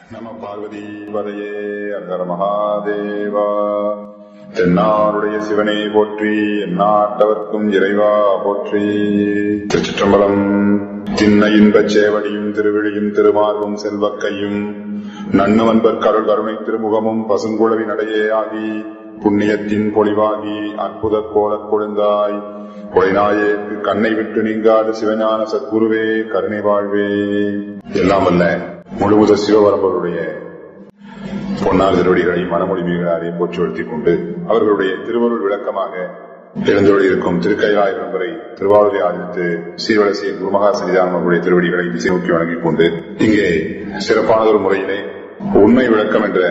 நம பார்வதி பதையே அகர மகாதேவா தென்னாருடைய சிவனை போற்றி எந்நாட்டவர்க்கும் இறைவா போற்றி திருச்சிற்றம்பலம் திண்ண இன்பச் சேவடியும் திருவிழியும் திருமார்பும் செல்வக்கையும் நன்னுவன்பர் கருள் கருணை திருமுகமும் பசுங்குழவி நடையே ஆகி புண்ணியத்தின் பொலிவாகி அற்புத கோலக் கொழுந்தாய் கொலைநாயேற்கு கண்ணை விட்டு நீங்காத சிவஞான சத்குருவே கருணை வாழ்வே எல்லாம் அல்ல முழுமுத சிவபரம்பருடைய பொன்னார் திருவடிகளை மனமொழி மீகளாலே போற்றுவடுத்திக் கொண்டு அவர்களுடைய திருவருள் விளக்கமாக எழுந்தொழி இருக்கும் திருக்கைலாய பரம்பரை திருவாரூரை ஆதித்து சீர்வலசிய குருமகா சன்னிதானம் அவருடைய திருவடிகளை திசை நோக்கி வணங்கிக் கொண்டு இங்கே சிறப்பானதொரு முறையிலே உண்மை விளக்கம் என்ற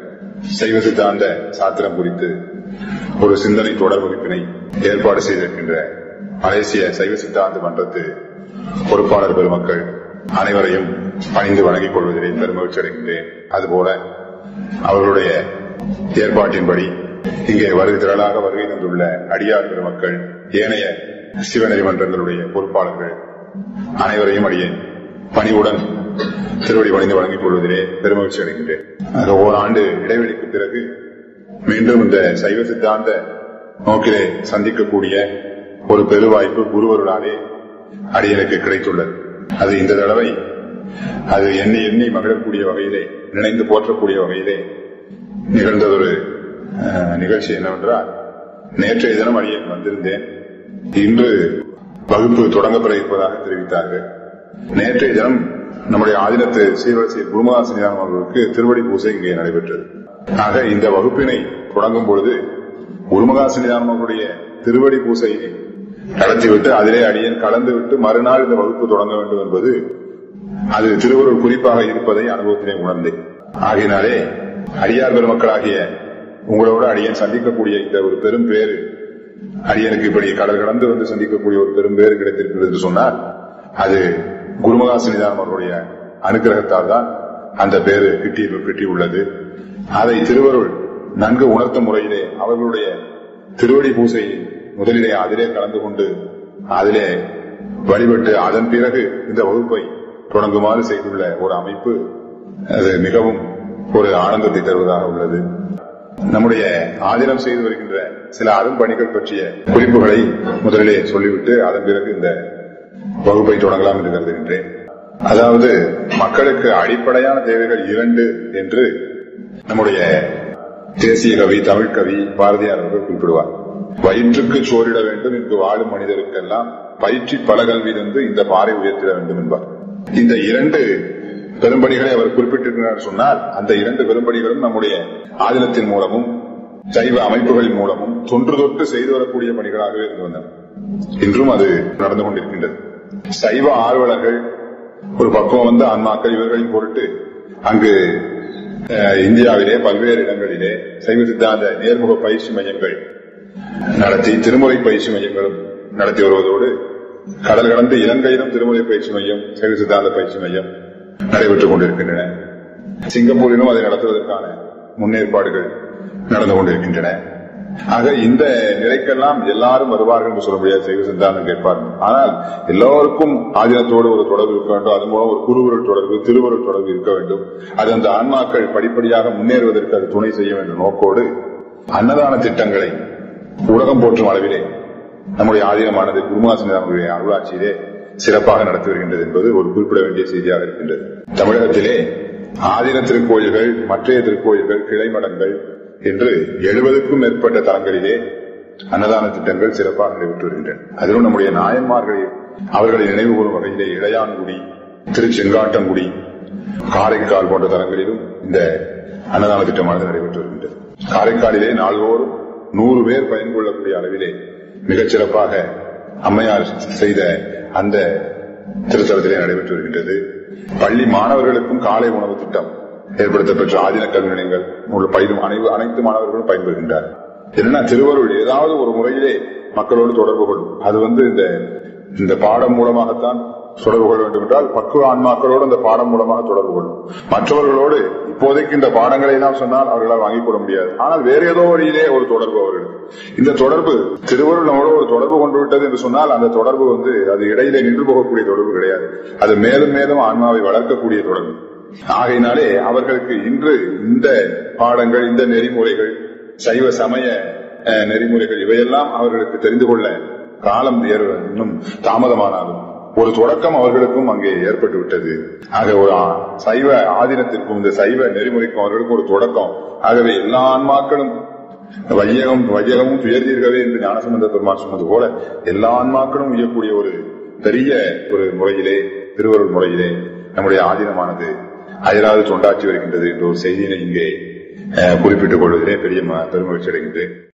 சைவ சித்தாந்த சாத்திரம் குறித்து ஒரு சிந்தனை தொடர் வகுப்பினை ஏற்பாடு செய்திருக்கின்ற மலேசிய சைவ சித்தாந்த மன்றத்து பொறுப்பாளர் பெருமக்கள் அனைவரையும் பணிந்து வணங்கிக் கொள்வதிலே பெருமகிழ்ச்சி அடைகின்றேன் அதுபோல அவர்களுடைய ஏற்பாட்டின்படி இங்கே வருகை திரளாக வருகை தந்துள்ள அடியார் பெருமக்கள் ஏனைய சிவநெறி மன்றங்களுடைய பொறுப்பாளர்கள் அனைவரையும் அடியேன் பணிவுடன் திருவடி பணிந்து வழங்கிக் கொள்வதிலே பெருமகிழ்ச்சி அடைகின்றேன் ஆக ஓராண்டு இடைவெளிக்கு பிறகு மீண்டும் இந்த சைவ சித்தாந்த நோக்கிலே சந்திக்கக்கூடிய ஒரு பெருவாய்ப்பு குருவருளாலே அடியனுக்கு கிடைத்துள்ளது அது இந்த தடவை அது எண்ணி எண்ணி மகிழக்கூடிய வகையிலே நினைந்து போற்றக்கூடிய வகையிலே நிகழ்ந்ததொரு அஹ், நிகழ்ச்சி என்னவென்றால் நேற்றைய தினம் அடியேன் வந்திருந்தேன் இன்று வகுப்பு தொடங்கப்பட இருப்பதாக தெரிவித்தார்கள் நேற்றைய தினம் நம்முடைய ஆதினத்து சீர்வரிசை குருமதாசனிதானம் அவர்களுக்கு திருவடி பூசை இங்கே நடைபெற்றது ஆக இந்த வகுப்பினை தொடங்கும் பொழுது குருமதாசனிதானம் அவர்களுடைய திருவடி பூசையை நடத்திவிட்டு அதிலே அடியேன் கலந்து விட்டு மறுநாள் இந்த வகுப்பு தொடங்க வேண்டும் என்பது அது திருவருள் குறிப்பாக இருப்பதை அனுபவத்திலே உணர்ந்தேன் ஆகையினாலே அடியார் பெருமக்களாகிய உங்களோடு அடியேன் சந்திக்கக்கூடிய இந்த ஒரு பெரும் பேரு அடியனுக்கு இப்படி கடல் கடந்து வந்து சந்திக்கக்கூடிய ஒரு பெரும் பேரு கிடைத்திருக்கிறது என்று சொன்னால் அது குருமகா சன்னிதானம் அவர்களுடைய அனுகிரகத்தால் தான் அந்த பேரு கிட்டி கிட்டியுள்ளது அதை திருவருள் நன்கு உணர்த்தும் முறையிலே அவர்களுடைய திருவடி பூசை முதலிலே அதிலே கலந்து கொண்டு அதிலே வழிபட்டு அதன் பிறகு இந்த வகுப்பை தொடங்குமாறு செய்துள்ள ஒரு அமைப்பு அது மிகவும் ஒரு ஆனந்தத்தை தருவதாக உள்ளது நம்முடைய ஆதீனம் செய்து வருகின்ற சில அரும்பணிகள் பற்றிய குறிப்புகளை முதலிலே சொல்லிவிட்டு அதன் பிறகு இந்த வகுப்பை தொடங்கலாம் என்று கருதுகின்றேன் அதாவது மக்களுக்கு அடிப்படையான தேவைகள் இரண்டு என்று நம்முடைய தேசிய கவி தமிழ் கவி பாரதியார் அவர்கள் குறிப்பிடுவார் வயிற்றுக்கு சோறிட வேண்டும் என்று வாழும் மனிதருக்கெல்லாம் பயிற்சி பல கல்வி இருந்து இந்த பாறை உயர்த்திட வேண்டும் என்பார் இந்த இரண்டு பெரும்படிகளை அவர் குறிப்பிட்டிருக்கிறார் சொன்னால் அந்த இரண்டு பெரும்படிகளும் நம்முடைய ஆதினத்தின் மூலமும் சைவ அமைப்புகளின் மூலமும் தொன்று தொட்டு செய்து வரக்கூடிய பணிகளாகவே இருந்து வந்தன இன்றும் அது நடந்து கொண்டிருக்கின்றது சைவ ஆர்வலர்கள் ஒரு பக்கம் வந்த ஆன்மாக்கள் இவர்களின் பொருட்டு அங்கு அஹ், இந்தியாவிலே பல்வேறு இடங்களிலே சைவ சித்தாந்த நேர்முக பயிற்சி மையங்கள் நடத்தி திருமுறை பயிற்சி மையங்களும் நடத்தி வருவதோடு கடல் கடந்து இலங்கையிலும் திருமுறை பயிற்சி மையம் சைவ சித்தாந்த பயிற்சி மையம் நடைபெற்றுக் கொண்டிருக்கின்றன சிங்கப்பூரிலும் அதை நடத்துவதற்கான முன்னேற்பாடுகள் நடந்து கொண்டிருக்கின்றன ஆக இந்த நிலைக்கெல்லாம் எல்லாரும் வருவார்கள் என்று சொல்ல முடியாது சைவ சித்தாந்தம் கேட்பார்கள் ஆனால் எல்லோருக்கும் ஆதீனத்தோடு ஒரு தொடர்பு இருக்க வேண்டும் அதன் மூலம் ஒரு குருவருள் தொடர்பு திருவருள் தொடர்பு இருக்க வேண்டும் அது அந்த ஆன்மாக்கள் படிப்படியாக முன்னேறுவதற்கு அது துணை செய்ய வேண்டும் நோக்கோடு அன்னதான திட்டங்களை உலகம் போற்றும் அளவிலே நம்முடைய ஆதீனமானது குருமாசனுடைய அருளாட்சியிலே சிறப்பாக நடத்தி வருகின்றது என்பது ஒரு குறிப்பிட வேண்டிய செய்தியாக இருக்கின்றது தமிழகத்திலே ஆதீன திருக்கோயில்கள் மற்றைய திருக்கோயில்கள் கிளைமடங்கள் என்று எழுபதுக்கும் மேற்பட்ட தலங்களிலே அன்னதான திட்டங்கள் சிறப்பாக நடைபெற்று வருகின்றன அதிலும் நம்முடைய நாயன்மார்களை அவர்களை நினைவு கூறும் வகையிலே இளையான்குடி திருச்செங்காட்டங்குடி காரைக்கால் போன்ற தலங்களிலும் இந்த அன்னதான திட்டமானது நடைபெற்று வருகின்றது காரைக்காலிலே நாள்தோறும் நூறு பேர் பயன்கொள்ளக்கூடிய அளவிலே மிகச் சிறப்பாக அம்மையார் செய்த அந்த திருத்தலத்திலே நடைபெற்று வருகின்றது பள்ளி மாணவர்களுக்கும் காலை உணவு திட்டம் ஏற்படுத்தப்பெற்ற ஆதீன கல்வி நிலையங்கள் உள்ள பயிலும் அனைத்து அனைத்து மாணவர்களும் பயன்பெறுகின்றார் என்னன்னா திருவருள் ஏதாவது ஒரு முறையிலே மக்களோடு தொடர்பு கொள்ளும் அது வந்து இந்த இந்த பாடம் மூலமாகத்தான் தொடர்பு கொள்ள வேண்டும் என்றால் பக்குவ ஆன்மாக்களோடு அந்த பாடம் மூலமாக தொடர்பு கொள்ளும் மற்றவர்களோடு இப்போதைக்கு இந்த பாடங்களை எல்லாம் சொன்னால் அவர்களால் வாங்கிக் கொள்ள முடியாது ஆனால் வேற ஏதோ வழியிலே ஒரு தொடர்பு அவர்களுக்கு இந்த தொடர்பு திருவருள் நம்மளோட ஒரு தொடர்பு கொண்டு விட்டது என்று சொன்னால் அந்த தொடர்பு வந்து அது இடையிலே நின்று போகக்கூடிய தொடர்பு கிடையாது அது மேலும் மேலும் ஆன்மாவை வளர்க்கக்கூடிய தொடர்பு ஆகையினாலே அவர்களுக்கு இன்று இந்த பாடங்கள் இந்த நெறிமுறைகள் சைவ சமய அஹ், நெறிமுறைகள் இவையெல்லாம் அவர்களுக்கு தெரிந்து கொள்ள காலம் ஏற- இன்னும் தாமதமானாலும் ஒரு தொடக்கம் அவர்களுக்கும் அங்கே ஏற்பட்டு விட்டது ஆக ஒரு ஆ- சைவ ஆதீனத்திற்கும் இந்த சைவ நெறிமுறைக்கும் அவர்களுக்கும் ஒரு தொடக்கம் ஆகவே எல்லா ஆன்மாக்களும் வையகம் வையகமும் துயர்தீர்களே என்று ஞானசம்பந்த பெருமான் சொன்னது போல எல்லா ஆன்மாக்களும் உய்யக்கூடிய ஒரு பெரிய ஒரு முறையிலே திருவருள் முறையிலே நம்முடைய ஆதீனமானது அயராது தொண்டாற்றி வருகின்றது என்ற ஒரு செய்தியினை இங்கே அஹ், குறிப்பிட்டுக் கொள்வதிலே பெரிய ம- பெருமகிழ்ச்சி அடைகின்றேன்